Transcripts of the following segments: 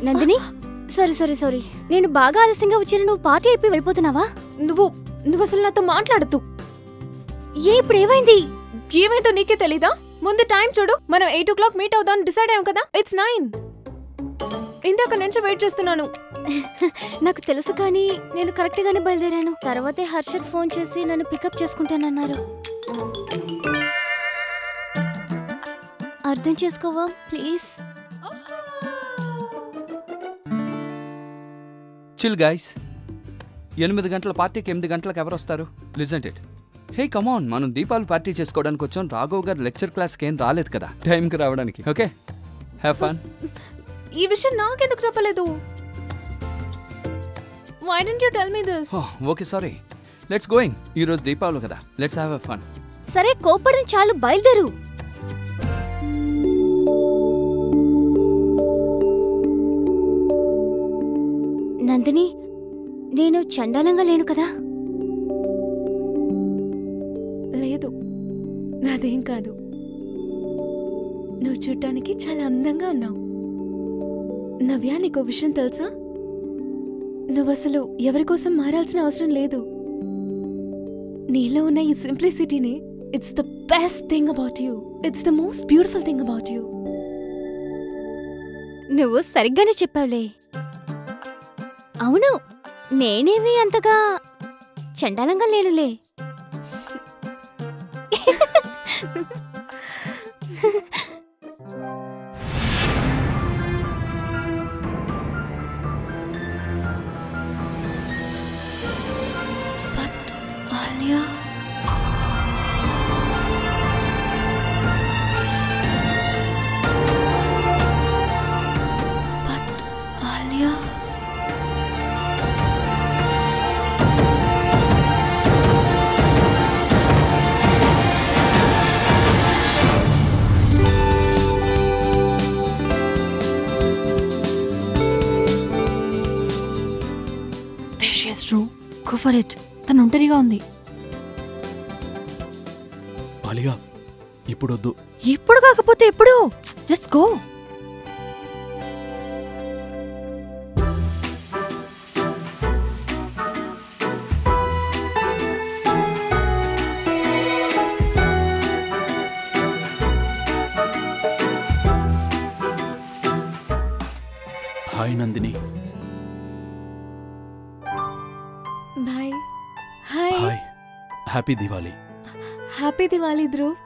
Nandini sorry sorry sorry నేను బాగా ఆలస్యంగా వచ్చాను నువ్వు పార్టీ అయిపోయి వెళ్ళిపోతున్నావా నువ్వు నువ్వు అసలు నాతో మాట్లాడద్దు ఏ ఇప్పుడు ఏమైంది ఏమైందో నీకే తెలీదా ముందు టైం చూడు మనం ఎయిట్ ఓ క్లాక్ మీట్ అవుదాం డిసైడ్ అయ్యాం కదా ఇట్స్ నైన్ ఇందాక నుంచి వెయిట్ చేస్తున్నాను నాకు తెలుసు కానీ నేను కరెక్ట్ గానే బయలుదేరాను తర్వాతే హర్షద్ ఫోన్ చేసి నన్ను పికప్ చేసుకుంటానన్నారు అర్థం చేసుకోవా ప్లీజ్ చిల్ గైస్ ఎనిమిది గంటల పార్టీకి ఎనిమిది గంటలకు ఎవరు వస్తారు లిజెంట్ ఇట్ హే కమాన్ మనం దీపావళి పార్టీ చేసుకోవడానికి వచ్చాం రాఘవ్ గారు లెక్చర్ క్లాస్కి ఏం రాలేదు కదా టైంకి రావడానికి ఓకే హ్యావ్ ఫన్ ఈ విషయం నాకెందుకు చెప్పలేదు why didn't you tell me this okay sorry let's going ఈరోజు దీపావళి కదా లెట్స్ హ్యావ్ ఎ ఫన్ సరే కోపడం చాలు బయలుదేరు నందిని నేను చండాలంగా లేను కదా లేదు నాదేం కాదు నువ్వు చూడటానికి చాలా అందంగా ఉన్నావు నవ్య నీకో విషయం తెలుసా నువ్వు అసలు ఎవరి కోసం మారాల్సిన అవసరం లేదు నీలో ఉన్న ఈ సింప్లిసిటీని it's the best thing about you it's the most beautiful thing about you నువ్వు సరిగ్గానే చెప్పావులే అవును నేనేమి అంతగా చండాలంగా లేనులే బట్ ఆలియా బట్ ఆలియా దేశియస్ ట్రూ గో ఫర్ ఇట్ తను ఒంటరిగా ఉంది ఆలియా ఇప్పుడొద్దు ఇప్పుడు కాకపోతే ఎప్పుడు just go hi Nandini bye hi hi happy Diwali happy Diwali Dhruv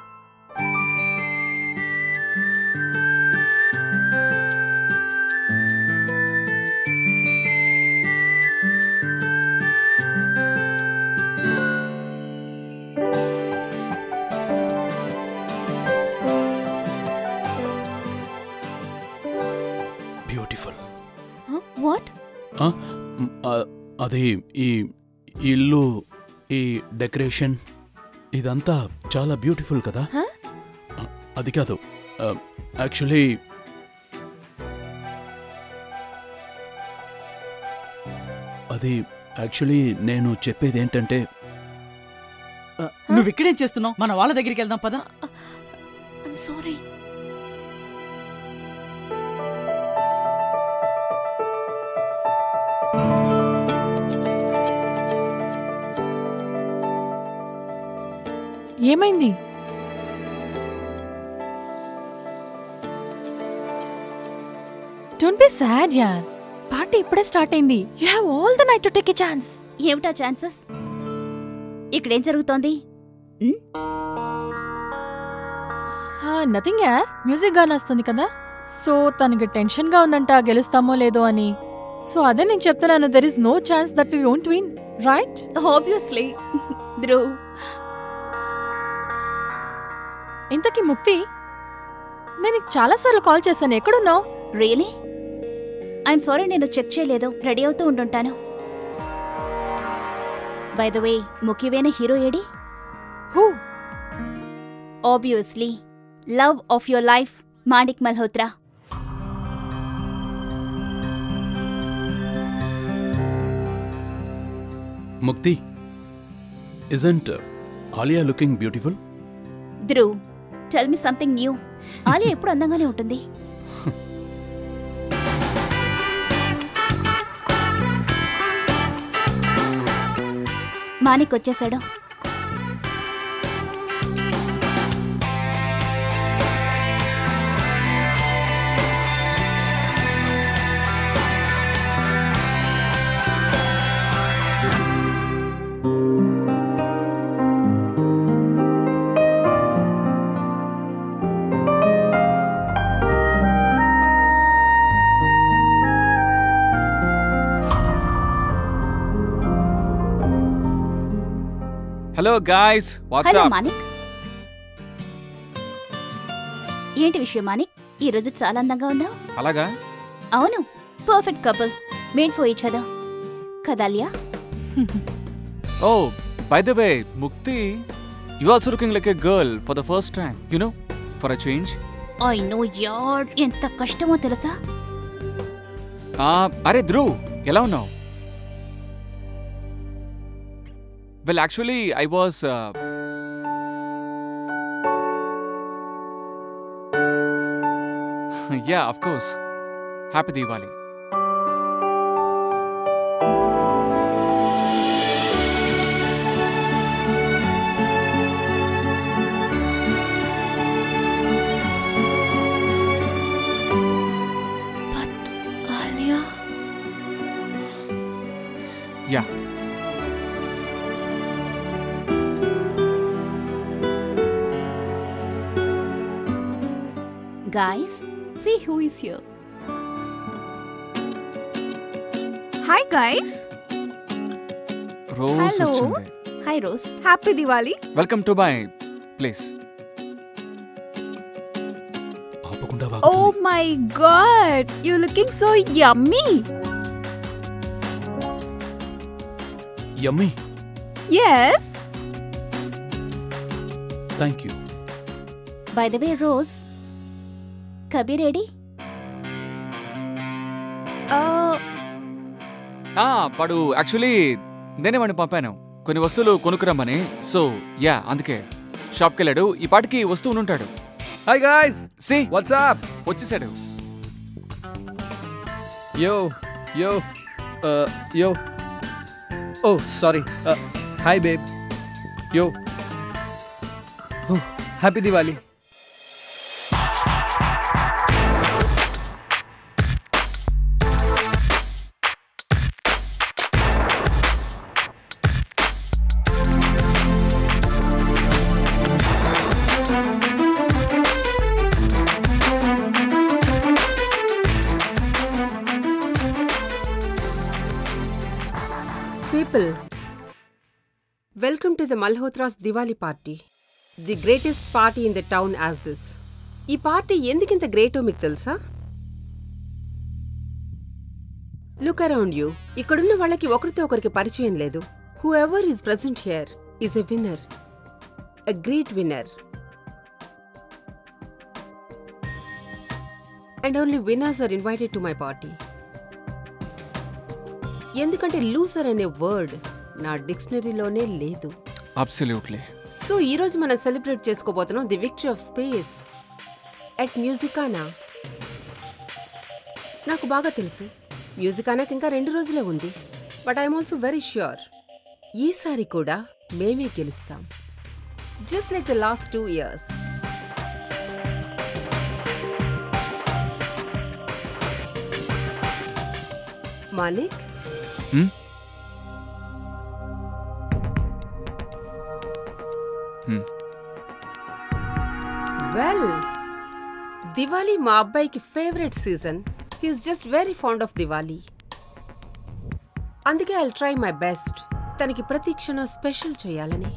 beautiful what అది ఈ ఈ ఇల్లు ఈ డెకరేషన్ ఇదంతా చాలా బ్యూటిఫుల్ కదా Huh? ఆ, అది కాదు యాక్చువల్లీ అది యాక్చువల్లీ నేను చెప్పేది ఏంటంటే నువ్వు ఇక్కడేం చేస్తున్నావు మన వాళ్ళ దగ్గరికి వెళ్దాం పద ఐమ్ సారీ ఏమైంది డోంట్ బి సాడ్ యార్ పార్టీ ఇప్పుడే స్టార్ట్ అయింది you have all the night to take a chance ఏమిటా ఛాన్సెస్ ఇక్కడేం జరుగుతోంది నథింగ్ యార్ మ్యూజిక్ గానే వస్తుంది కదా సో తనకి టెన్షన్ గా ఉందంట గెలుస్తామో లేదో అని సో అదే నేను చెప్తున్నాను there is no chance that we won't win right obviously Dhruv ఇంతకీ ముక్తి నేను నీకు చాలాసార్లు కాల్ చేశాను ఎక్కడున్నావు రియలీ ఐఎమ్ సారీ నేను చెక్ చేయలేదు రెడీ అవుతూ ఉండుంటాను బై ద వే ముఖ్యమైన హీరో ఏడి who obviously love of your life Manik Malhotra Mukti isn't Alia looking beautiful Dhruv tell me something new Alia ఎప్పుడు అందంగానే ఉంటుంది మానిక్ వచ్చేసాడు hello guys hello what's up Manik ఏంటి విషయం మానిక్ ఈ రోజు చాలా అందంగా ఉన్నావు అలాగా అవును perfect couple made for each other కదాలియా oh by the way Mukti you also looking like a girl for the first time you know for a change I know యార్ ఎంత కష్టమో తెలుసా అరే ధ్రువ్ ఎలా ఉన్నావు well actually I was yeah of course happy Diwali but Alia yeah guys see who is here hi guys Rose Hello. వచ్చింది hi Rose happy Diwali welcome to my place ఆపకుండా ఓ వాగుతుంది. My God you looking so yummy yummy yes thank you by the way Rose Kabir ఏడి ఆ వాడు actually నేనే వాడిని పంపాను కొన్ని వస్తువులు కొనుక్కురమ్మని సో యా అందుకే షాప్కి వెళ్ళాడు ఈ పాటికి వస్తువు ఉంటాడు హాయ్ గాయ్స్ సి వాట్సాప్ వచ్చేసాడు yo yo yo oh sorry hi babe yo happy Diwali People, welcome to the Malhotra's Diwali party. The greatest party in the town as this ఈ పార్టీ ఎందుకింత గ్రేటో మీకు తెలుసా లుక్ అరౌండ్ యూ ఇక్కడున్న వాళ్ళకి ఒకరితో ఒకరికి పరిచయం లేదు whoever is present here is a winner a great winner and only winners are invited to my party ఎందుకంటే లూసర్ అనే వర్డ్ నా డిక్షనరీలోనే లేదు అబ్సల్యూట్లీ సో ఈ రోజు మనం సెలబ్రేట్ చేసుకోబోతున్నాం the victory of space at Musicana నాకు బాగా తెలుసు మ్యూజికానాకి ఇంకా రెండు రోజులే ఉంది but I'm also very sure ఈసారి కూడా మేమే గెలుస్తాం just like the last two years Malik hmm? Hmm. Well Diwali మా అబ్బాయికి favourite season he's just very fond of Diwali అందుకే ఐ ట్రై మై బెస్ట్ తనకి ప్రతి క్షణం స్పెషల్ చేయాలని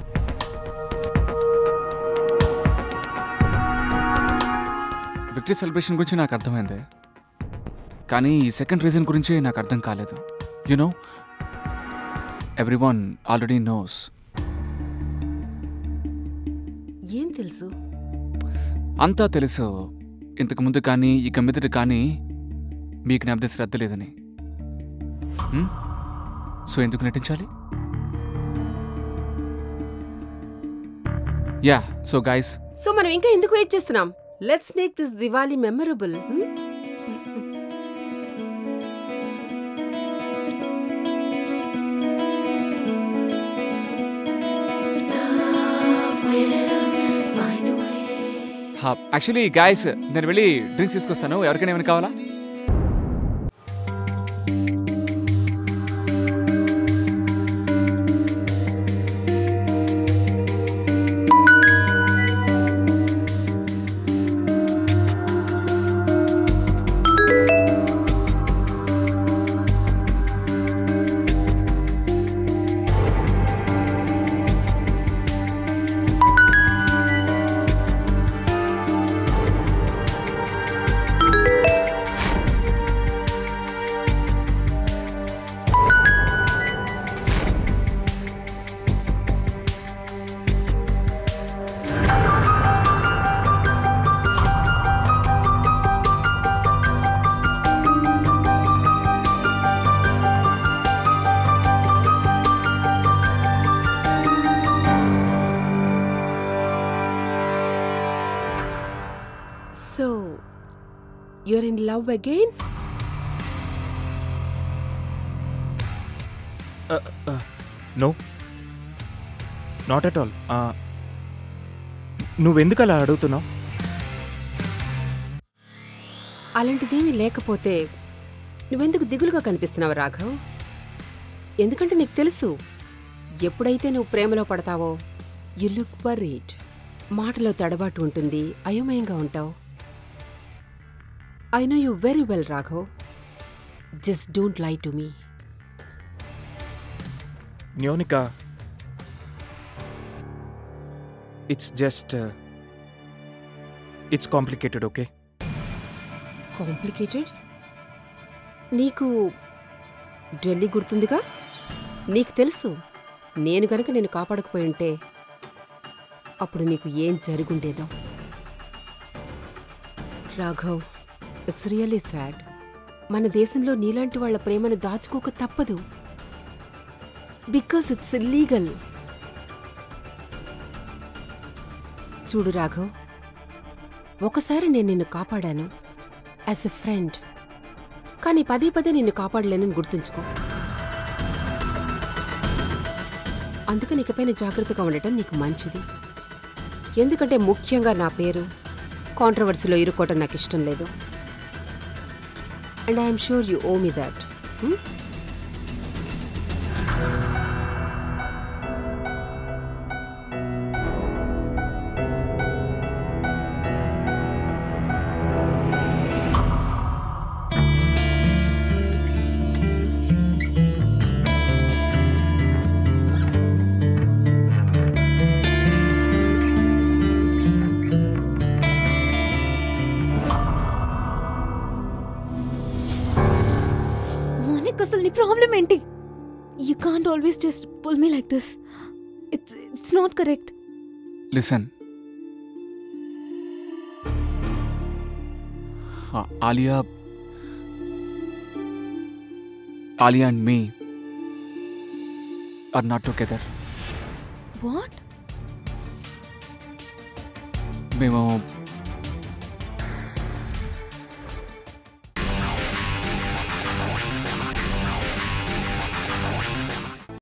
విక్టరీ సెలబ్రేషన్ గురించి నాకు అర్థమైంది కానీ ఈ సెకండ్ రీజన్ గురించి నాకు అర్థం కాలేదు you know everyone already knows ఏం తెలుసు అంతా తెలుసు ఇంతకు ముందు కానీ ఇక మీదట కానీ మీకు నా మీద శ్రద్ధ లేదని హ్మ్? సో ఎందుకు నటించాలి యా సో గైస్ సో మనం ఇంకా ఎందుకు వెయిట్ చేస్తున్నాం let's make this Diwali memorable actually guys నేను వెళ్ళి డ్రింక్స్ తీసుకొస్తాను ఎవరికైనా ఏమైనా కావాలా So, you're in love again? No not at all నువ్వెందుకు అలా అడుగుతున్నావు అలాంటిదేమీ లేకపోతే నువ్వెందుకు దిగులుగా కనిపిస్తున్నావు రాఘవ్ ఎందుకంటే నీకు తెలుసు ఎప్పుడైతే నువ్వు ప్రేమలో పడతావో యు లుక్ వరీడ్ మాటలో తడబాటు ఉంటుంది అయోమయంగా ఉంటావు I know you very well Raghav just don't lie to me న్యోనిక it's just it's complicated okay complicated నీకు ఢిల్లీ గుర్తుందిగా నీకు తెలుసు నేను గనక నేను కాపాడకపోయి ఉంటే అప్పుడు నీకు ఏం జరుగుండేదో రాఘవ్ ఇట్స్ రియల్లీ సాడ్ మన దేశంలో నీలాంటి వాళ్ళ ప్రేమను దాచుకోక తప్పదు బికాస్ ఇట్స్ ఇల్లీగల్ చూడు రాఘవ్ ఒకసారి నేను నిన్ను కాపాడాను యాజ్ ఎ ఫ్రెండ్ కానీ పదే పదే నిన్ను కాపాడలేనని గుర్తుంచుకో అందుకని ఇకపైన జాగ్రత్తగా ఉండటం నీకు మంచిది ఎందుకంటే ముఖ్యంగా నా పేరు కాంట్రవర్సీలో ఇరుక్కోవటం నాకు ఇష్టం లేదు and I'm sure you owe me that మోనిక్ అసలు నీ ప్రాబ్లం ఏంటి you can't always just pull me like this it's it's not correct listen Alia Alia and me are not together what మేము